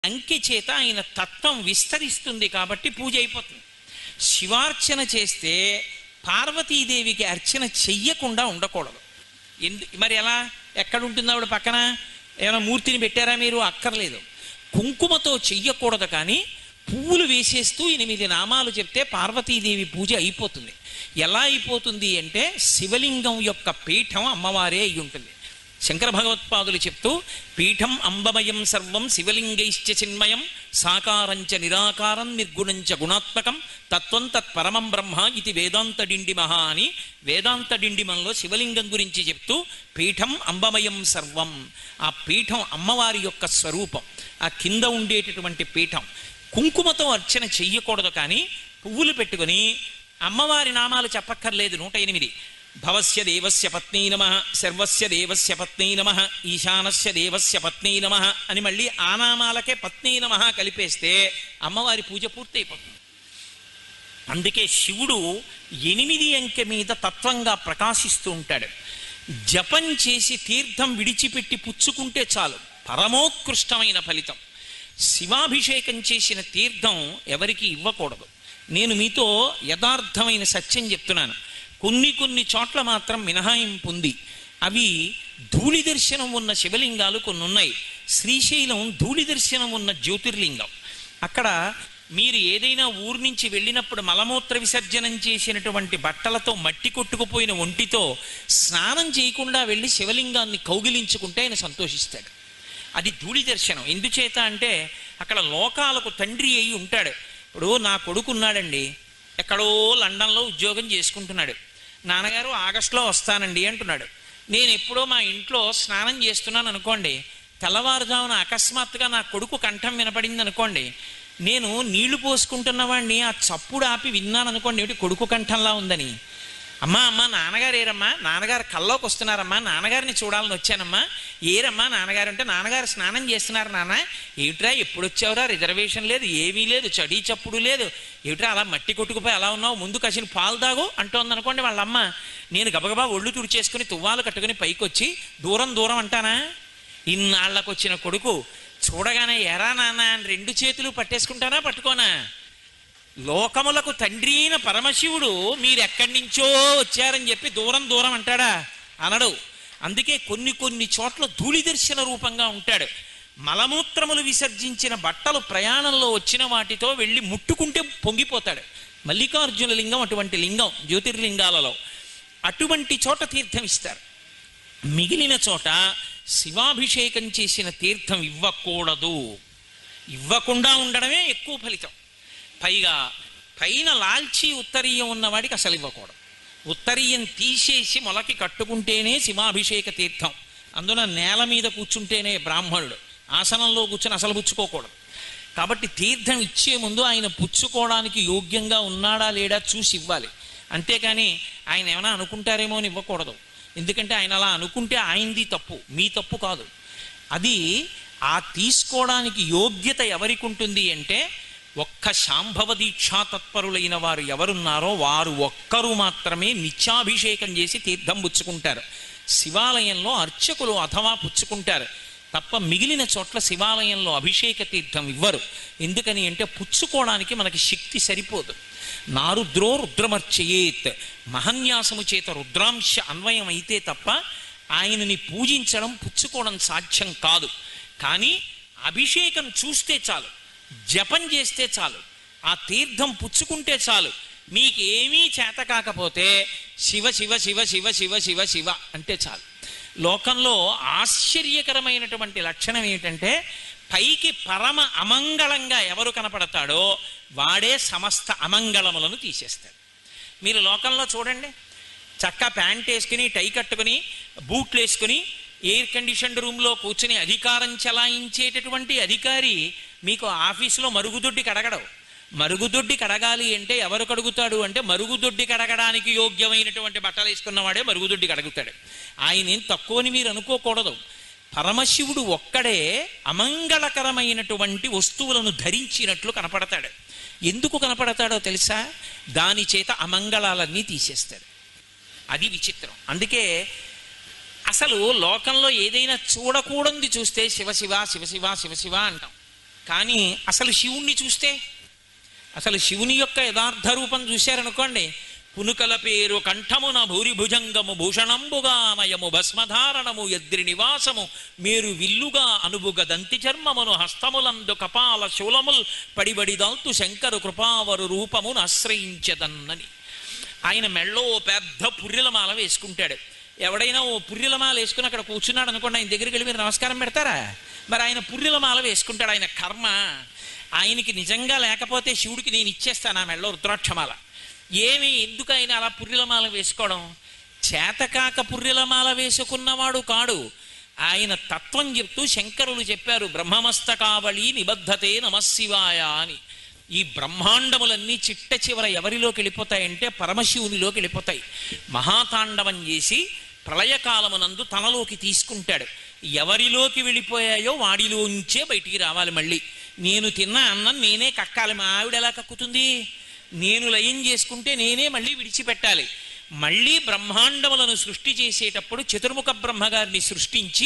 అంకె చేత ఆయన తత్వం విస్తరిస్తుంది కాబట్టి పూజ అయిపోతుంది శివార్చన చేస్తే పార్వతీదేవికి అర్చన చెయ్యకుండా ఉండకూడదు ఎందు మరి ఎలా ఎక్కడ ఉంటుంది ఆవిడ పక్కన ఏమైనా మూర్తిని పెట్టారా మీరు అక్కర్లేదు కుంకుమతో చెయ్యకూడదు కానీ పువ్వులు వేసేస్తూ ఎనిమిది నామాలు చెప్తే పార్వతీదేవి పూజ అయిపోతుంది ఎలా అయిపోతుంది అంటే శివలింగం యొక్క పీఠం అమ్మవారే అయి ఉంటుంది శంకర భగవత్పాదులు చెప్తూ పీఠం అంబమయం సర్వం శివలింగైశ్చ చిన్మయం సాకారంచ నిరాకారం నిర్గుణంచ గుణాత్మకం తత్వం తత్పరమం బ్రహ్మ ఇది వేదాంత డిండిమహ అని వేదాంత డిండిమంలో శివలింగం గురించి చెప్తూ పీఠం అంబమయం సర్వం ఆ పీఠం అమ్మవారి యొక్క స్వరూపం ఆ కింద ఉండేటటువంటి పీఠం కుంకుమతో అర్చన చెయ్యకూడదు కానీ పువ్వులు పెట్టుకొని అమ్మవారి నామాలు చెప్పక్కర్లేదు నూట ఎనిమిది భవస్య దేవస్య పత్నీ నమ సర్వస్య దేవస్య పత్నీ నమ ఈశానస్య దేవస్య పత్నీ నమ అని మళ్ళీ ఆ నామాలకే పత్నీ నమ కలిపేస్తే అమ్మవారి పూజ పూర్తయిపోతుంది అందుకే శివుడు ఎనిమిది అంకె మీద తత్వంగా ప్రకాశిస్తూ ఉంటాడు జపం చేసి తీర్థం విడిచిపెట్టి పుచ్చుకుంటే చాలు పరమోత్కృష్టమైన ఫలితం శివాభిషేకం చేసిన తీర్థం ఎవరికి ఇవ్వకూడదు నేను మీతో యథార్థమైన సత్యం చెప్తున్నాను కొన్ని కొన్ని చోట్ల మాత్రం మినహాయింపు ఉంది అవి ధూళి దర్శనం ఉన్న శివలింగాలు కొన్ని ఉన్నాయి శ్రీశైలం ధూళి దర్శనం ఉన్న జ్యోతిర్లింగం అక్కడ మీరు ఏదైనా ఊరు నుంచి వెళ్ళినప్పుడు మలమూత్ర విసర్జనం చేసినటువంటి బట్టలతో మట్టి కొట్టుకుపోయిన ఒంటితో స్నానం చేయకుండా వెళ్ళి శివలింగాన్ని కౌగిలించుకుంటే ఆయన సంతోషిస్తాడు అది ధూళి దర్శనం ఎందుచేత అంటే అక్కడ లోకాలకు తండ్రి అయి ఉంటాడు ఇప్పుడు నా కొడుకు ఉన్నాడండి ఎక్కడో లండన్లో ఉద్యోగం చేసుకుంటున్నాడు నాన్నగారు ఆగస్టులో వస్తానండి అంటున్నాడు నేను ఎప్పుడో మా ఇంట్లో స్నానం చేస్తున్నాను అనుకోండి తెల్లవారుజామున అకస్మాత్తుగా నా కొడుకు కంఠం వినపడింది అనుకోండి నేను నీళ్లు పోసుకుంటున్న వాడిని ఆ చప్పుడు ఆపి విన్నాను అనుకోండి ఏమిటి కొడుకు కంఠంలా ఉందని అమ్మా అమ్మా నాన్నగారు ఏరమ్మా నాన్నగారు కల్లోకి వస్తున్నారమ్మా నాన్నగారిని చూడాలని వచ్చానమ్మా ఏరమ్మా నాన్నగారు అంటే నాన్నగారు స్నానం చేస్తున్నారు నాన్న ఏమిట్రా ఎప్పుడు వచ్చావురా రిజర్వేషన్ లేదు ఏమీ లేదు చడి చప్పుడు లేదు ఏమిట్రా అలా మట్టి కొట్టుకుపోయి అలా ఉన్నావు ముందు కసిన పాలు తాగు అంటోంది అనుకోండి వాళ్ళ అమ్మ నేను గబగబా ఒళ్ళు తుడిచేసుకుని తువ్వాలు కట్టుకుని పైకి వచ్చి దూరం దూరం అంటానా ఇన్నాళ్ళకు వచ్చిన కొడుకు చూడగానే ఎరా నాన్న అని రెండు చేతులు పట్టేసుకుంటానా పట్టుకోనా లోకములకు తండ్రి అయిన పరమశివుడు మీరు ఎక్కడి నుంచో వచ్చారని చెప్పి దూరం దూరం అంటాడా అనడు అందుకే కొన్ని కొన్ని చోట్ల ధూళి దర్శన రూపంగా ఉంటాడు మలమూత్రములు విసర్జించిన బట్టలు ప్రయాణంలో వచ్చిన వాటితో వెళ్ళి ముట్టుకుంటే పొంగిపోతాడు మల్లికార్జున లింగం అటువంటి లింగం జ్యోతిర్లింగాలలో అటువంటి చోట తీర్థం ఇస్తారు మిగిలిన చోట శివాభిషేకం చేసిన తీర్థం ఇవ్వకూడదు ఇవ్వకుండా ఉండడమే ఎక్కువ ఫలితం పైగా పైన లాల్చి ఉత్తరీయం ఉన్నవాడికి అసలు ఇవ్వకూడదు ఉత్తరీయం తీసేసి మొలకి కట్టుకుంటేనే శివాభిషేక తీర్థం అందున నేల మీద కూర్చుంటేనే బ్రాహ్మణుడు ఆసనంలో కూర్చొని అసలు పుచ్చుకోకూడదు కాబట్టి తీర్థం ఇచ్చే ముందు ఆయన పుచ్చుకోవడానికి యోగ్యంగా ఉన్నాడా లేడా చూసి ఇవ్వాలి అంతేకాని ఆయన ఏమైనా అనుకుంటారేమో అని ఇవ్వకూడదు ఎందుకంటే ఆయన అలా అనుకుంటే ఆయనది తప్పు మీ తప్పు కాదు అది ఆ తీసుకోవడానికి యోగ్యత ఎవరికి ఉంటుంది అంటే ఒక్క శాంభవ దీక్షా తత్పరులైన వారు ఎవరున్నారో వారు ఒక్కరు మాత్రమే నిత్యాభిషేకం చేసి తీర్థం పుచ్చుకుంటారు శివాలయంలో అర్చకులు అథవా పుచ్చుకుంటారు తప్ప మిగిలిన చోట్ల శివాలయంలో అభిషేక తీర్థం ఇవ్వరు ఎందుకని అంటే పుచ్చుకోవడానికి మనకి శక్తి సరిపోదు నారుద్రో రుద్రమర్చయేత్ మహన్యాసము చేత రుద్రాంశ అన్వయం అయితే తప్ప ఆయనని పూజించడం పుచ్చుకోవడం సాధ్యం కాదు కానీ అభిషేకం చూస్తే చాలు జపం చేస్తే చాలు ఆ తీర్థం పుచ్చుకుంటే చాలు మీకేమీ చేత కాకపోతే శివ శివ శివ శివ శివ శివ శివ అంటే చాలు లోకంలో ఆశ్చర్యకరమైనటువంటి లక్షణం ఏమిటంటే పైకి పరమ అమంగళంగా ఎవరు కనపడతాడో వాడే సమస్త అమంగళములను తీసేస్తాడు మీరు లోకంలో చూడండి చక్క ప్యాంట్ వేసుకుని టై కట్టుకుని బూట్లు వేసుకుని ఎయిర్ కండిషన్డ్ రూమ్లో కూర్చుని అధికారం చెలాయించేటటువంటి అధికారి మీకు ఆఫీసులో మరుగుదొడ్డి కడగడవు మరుగుదొడ్డి కడగాలి అంటే ఎవరు కడుగుతాడు అంటే మరుగుదొడ్డి కడగడానికి యోగ్యమైనటువంటి బట్టలు వేసుకున్నవాడే మరుగుదొడ్డి కడుగుతాడు ఆయన ఏం తక్కువని మీరు అనుకోకూడదు పరమశివుడు ఒక్కడే అమంగళకరమైనటువంటి వస్తువులను ధరించినట్లు కనపడతాడు ఎందుకు కనపడతాడో తెలుసా దాని చేత అమంగళాలన్నీ తీసేస్తాడు అది విచిత్రం అందుకే అసలు లోకంలో ఏదైనా చూడకూడంది చూస్తే శివశివ శివశివ శివశివ అంటాం కానీ అసలు శివుణ్ణి చూస్తే అసలు శివుని యొక్క యథార్థ రూపం చూశారనుకోండి పునుకల పేరు కంఠమున భూరిభుజంగము భూషణంబుగా నయము భస్మధారణము ఎద్రి నివాసము మేరు విల్లుగా అనుబుగ దంతి చర్మమును హస్తములందు కపాల శూలముల్ పడిబడిదాల్తు శంకరు కృపావరు రూపమును ఆశ్రయించదన్నని ఆయన మెళ్ళో ఓ పెద్ద పుర్రెలమాల వేసుకుంటాడు ఎవడైనా ఓ పుర్రెలమాల వేసుకుని అక్కడ కూర్చున్నాడు అనుకోండి ఆయన దగ్గరికి వెళ్ళి మీరు నమస్కారం పెడతారా మరి ఆయన పుర్రెలమాల వేసుకుంటాడు ఆయన కర్మ ఆయనకి నిజంగా లేకపోతే శివుడికి నేను ఇచ్చేస్తాను ఆ మెళ్ళో రుద్రాక్షమాల ఏమి ఎందుకు ఆయన అలా పుర్రెలమాల వేసుకోవడం చేతకాక పుర్రెలమాల వేసుకున్నవాడు కాడు ఆయన తత్వం చెప్తూ శంకరులు చెప్పారు బ్రహ్మమస్తకావళి నిబద్ధతే నమశివాయ అని ఈ బ్రహ్మాండములన్నీ చిట్ట చివర ఎవరిలోకి వెళ్ళిపోతాయంటే పరమశివునిలోకి వెళ్ళిపోతాయి మహాతాండవం చేసి ప్రళయకాలమునందు తనలోకి తీసుకుంటాడు ఎవరిలోకి వెళ్ళిపోయాయో వాడిలోంచే బయటికి రావాలి మళ్ళీ నేను తిన్న అన్నం నేనే కక్కాలి మా ఆవిడ ఎలా కక్కుతుంది నేను లయం చేసుకుంటే నేనే మళ్ళీ విడిచిపెట్టాలి మళ్ళీ బ్రహ్మాండములను సృష్టి చేసేటప్పుడు చతుర్ముఖ బ్రహ్మగారిని సృష్టించి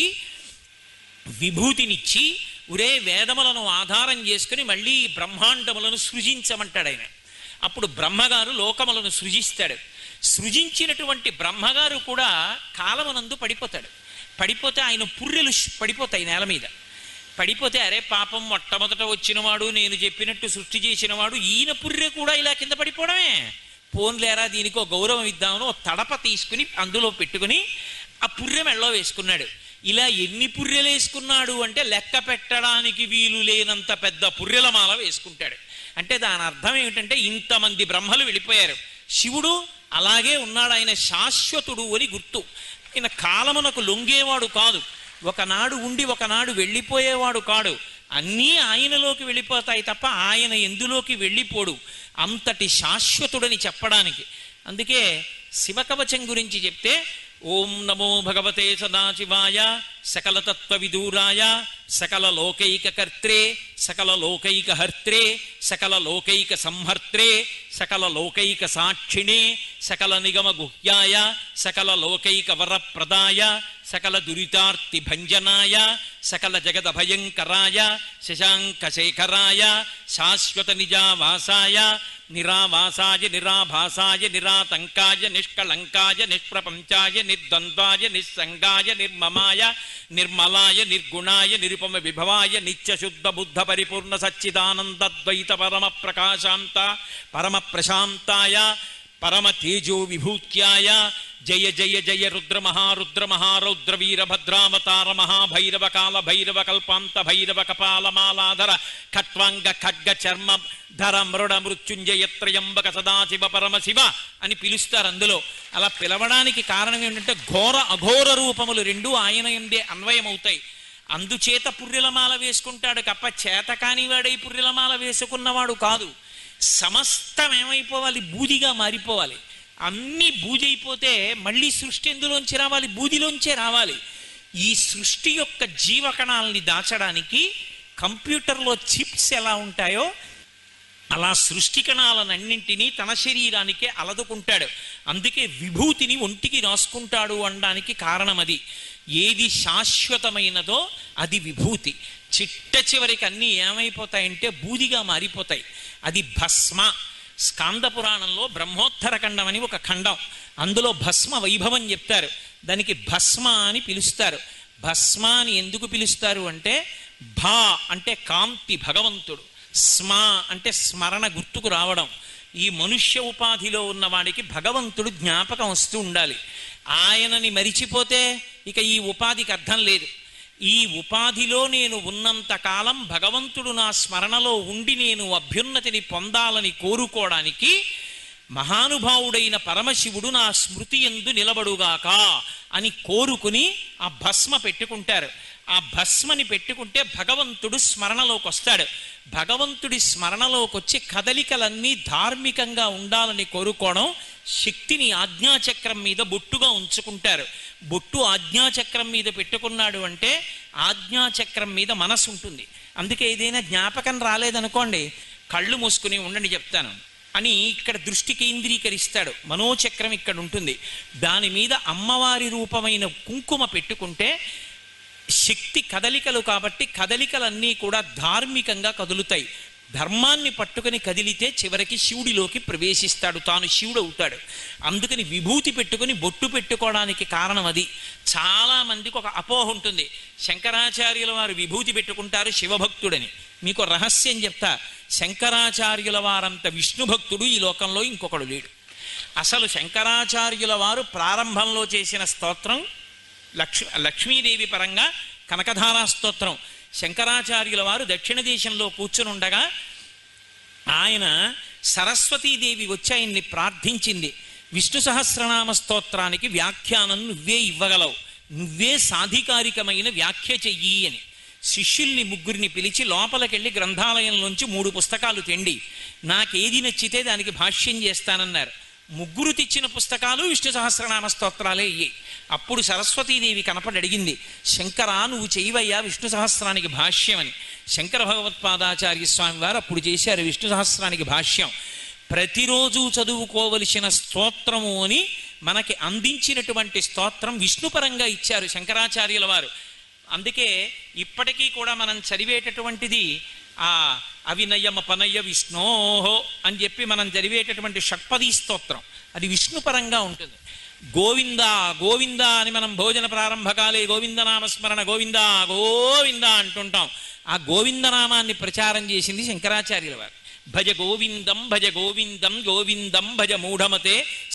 విభూతినిచ్చి ఉరే వేదములను ఆధారం చేసుకుని మళ్ళీ ఈ బ్రహ్మాండములను సృజించమంటాడు ఆయన అప్పుడు బ్రహ్మగారు లోకములను సృజిస్తాడు సృజించినటువంటి బ్రహ్మగారు కూడా కాలమునందు పడిపోతాడు పడిపోతే ఆయన పుర్రెలు ష్- పడిపోతాయి నేల మీద పడిపోతే అరే పాపం మొట్టమొదట వచ్చినవాడు నేను చెప్పినట్టు సృష్టి చేసినవాడు ఈయన పుర్రె కూడా ఇలా కింద పడిపోవడమే పోన్లేరా దీనికి ఒక గౌరవం ఇద్దామని ఒక తడప తీసుకుని అందులో పెట్టుకుని ఆ పుర్రె మెళ్ళో వేసుకున్నాడు ఇలా ఎన్ని పుర్రెలు వేసుకున్నాడు అంటే లెక్క పెట్టడానికి వీలు లేనంత పెద్ద పుర్రెల మాల వేసుకుంటాడు అంటే దాని అర్థం ఏమిటంటే ఇంతమంది బ్రహ్మలు వెళ్ళిపోయారు శివుడు అలాగే ఉన్నాడు ఆయన శాశ్వతుడు అని గుర్తు ఆయన కాలమునకు లొంగేవాడు కాదు ఒకనాడు ఉండి ఒకనాడు వెళ్ళిపోయేవాడు కాడు అన్నీ ఆయనలోకి వెళ్ళిపోతాయి తప్ప ఆయన ఎందులోకి వెళ్ళిపోడు అంతటి శాశ్వతుడని చెప్పడానికి అందుకే శివకవచం గురించి చెప్తే ఓం నమో భగవతే సదాశివాయ సకల తత్వ విదూరాయ సకల లోకైక కర్త్రే సకల లోకైక హర్త్రే సకల లోకైక సంహర్త్రే సకల లోకైక సాక్షిణే సకల నిగమ గుహ్యాయ సకల లోకైక వరప్రదాయ సకల దురితార్తి భంజనాయ సకల జగద భయంకరాయ శశాంక శేఖరాయ శాశ్వత నిజావాసాయ నిరావాసాయ నిరాభాసాయ నిరాతంకాయ నిష్కళంకాయ నిష్ప్రపంచాయ నిర్ద్వంద్వాయ నిస్సంగాయ నిర్మమాయ నిర్మలాయ నిర్గుణాయ నిరుపమ విభవాయ నిత్యశుద్ధ బుద్ధ పరిపూర్ణ సచ్చిదానందద్వైత పరమ ప్రకాశాంత పరమ ప్రశాంతాయ పరమ తేజో విభూత్యాయ జయ జయ జయ రుద్ర మహారుద్ర మహారౌద్ర వీరభద్రావతార మహాభైరవ కాల భైరవ కల్పాంత భైరవ కపాల మాలాధర ఖట్వాంగ ఖడ్గ చర్మ ధర మృడ మృత్యుంజయ త్రయంబక సదాశివ పరమశివ అని పిలుస్తారు అందులో అలా పిలవడానికి కారణం ఏంటంటే ఘోర అఘోర రూపములు రెండు ఆయన ఎందే అన్వయమవుతాయి అందుచేత పుర్రెలమాల వేసుకుంటాడు కప్ప చేత కానివాడై పుర్రెలమాల వేసుకున్నవాడు కాదు సమస్తం ఏమైపోవాలి బూదిగా మారిపోవాలి అన్నీ బూజైపోతే మళ్ళీ సృష్టి ఎందులోంచి రావాలి బూదిలోంచే రావాలి ఈ సృష్టి యొక్క జీవకణాలని దాచడానికి కంప్యూటర్లో చిప్స్ ఎలా ఉంటాయో అలా సృష్టి కణాలన్నింటినీ తన శరీరానికే అలదుకుంటాడు అందుకే విభూతిని ఒంటికి రాసుకుంటాడు అనడానికి కారణం అది ఏది శాశ్వతమైనదో అది విభూతి చిట్ట చివరికి అన్నీ ఏమైపోతాయంటే బూదిగా మారిపోతాయి అది భస్మ స్కాంద పురాణంలో బ్రహ్మోత్తర ఖండం అని ఒక ఖండం అందులో భస్మ వైభవం చెప్తారు దానికి భస్మ అని పిలుస్తారు భస్మ అని ఎందుకు పిలుస్తారు అంటే భా అంటే కాంతి భగవంతుడు స్మ అంటే స్మరణ గుర్తుకు రావడం ఈ మనుష్య ఉపాధిలో ఉన్నవాడికి భగవంతుడు జ్ఞాపకం వస్తూ ఉండాలి ఆయనని మరిచిపోతే ఇక ఈ ఉపాధికి అర్థం లేదు ఈ ఉపాధిలో నేను ఉన్నంత కాలం భగవంతుడు నా స్మరణలో ఉండి నేను అభ్యున్నతిని పొందాలని కోరుకోవడానికి మహానుభావుడైన పరమశివుడు నా స్మృతి ఎందు నిలబడుగాక అని కోరుకుని ఆ భస్మ పెట్టుకుంటారు ఆ భస్మని పెట్టుకుంటే భగవంతుడు స్మరణలోకి వస్తాడు భగవంతుడి స్మరణలోకి వచ్చి కదలికలన్నీ ధార్మికంగా ఉండాలని కోరుకోవడం శక్తిని ఆజ్ఞాచక్రం మీద బొట్టుగా ఉంచుకుంటారు బొట్టు ఆజ్ఞాచక్రం మీద పెట్టుకున్నాడు అంటే ఆజ్ఞాచక్రం మీద మనసు ఉంటుంది అందుకే ఏదైనా జ్ఞాపకం రాలేదనుకోండి కళ్ళు మూసుకుని ఉండండి చెప్తాను అని ఇక్కడ దృష్టి కేంద్రీకరిస్తాడు మనోచక్రం ఇక్కడ ఉంటుంది దాని మీద అమ్మవారి రూపమైన కుంకుమ పెట్టుకుంటే శక్తి కదలికలు కాబట్టి కదలికలన్నీ కూడా ధార్మికంగా కదులుతాయి ధర్మాన్ని పట్టుకొని కదిలితే చివరికి శివుడిలోకి ప్రవేశిస్తాడు తాను శివుడు అవుతాడు అందుకని విభూతి పెట్టుకొని బొట్టు పెట్టుకోవడానికి కారణం అది చాలా మందికి ఒక అపోహ ఉంటుంది శంకరాచార్యుల వారు విభూతి పెట్టుకుంటారు శివభక్తుడని మీకు రహస్యం చెప్తా శంకరాచార్యుల వారంత విష్ణు భక్తుడు ఈ లోకంలో ఇంకొకడు లేడు అసలు శంకరాచార్యుల వారు ప్రారంభంలో చేసిన స్తోత్రం లక్ష్ లక్ష్మీదేవి పరంగా కనకధారా స్తోత్రం శంకరాచార్యుల వారు దక్షిణ దేశంలో కూర్చుని ఉండగా ఆయన సరస్వతీదేవి వచ్చి ఆయన్ని ప్రార్థించింది విష్ణు సహస్రనామ స్తోత్రానికి వ్యాఖ్యానం నువ్వే ఇవ్వగలవు నువ్వే సాధికారికమైన వ్యాఖ్య చెయ్యి అని శిష్యుల్ని ముగ్గురిని పిలిచి లోపలికెళ్ళి గ్రంథాలయంలోంచి మూడు పుస్తకాలు తెండి నాకేది నచ్చితే దానికి భాష్యం చేస్తానన్నారు ముగ్గురు తెచ్చిన పుస్తకాలు విష్ణు సహస్రనామ స్తోత్రాలే అయ్యాయి అప్పుడు సరస్వతీదేవి కనపడి అడిగింది శంకరా నువ్వు చేయవయ్యా విష్ణు సహస్రానికి భాష్యం అని శంకర భగవత్పాదాచార్య స్వామి వారు అప్పుడు చేశారు విష్ణు సహస్రానికి భాష్యం ప్రతిరోజు చదువుకోవలసిన స్తోత్రము అని మనకి అందించినటువంటి స్తోత్రం విష్ణుపరంగా ఇచ్చారు శంకరాచార్యుల వారు అందుకే ఇప్పటికీ కూడా మనం చదివేటటువంటిది ఆ అవినయమపనయ విష్ణోహో అని చెప్పి మనం చదివేటటువంటి షట్పదీ స్తోత్రం అది విష్ణుపరంగా ఉంటుంది గోవింద గోవింద అని మనం భోజన ప్రారంభకాలే గోవిందనామస్మరణ గోవింద గోవింద అంటుంటాం ఆ గోవిందనామాన్ని ప్రచారం చేసింది శంకరాచార్యుల వారు భజ గోవిందం భజ గోవిందం గోవిందం భజ మూఢమతే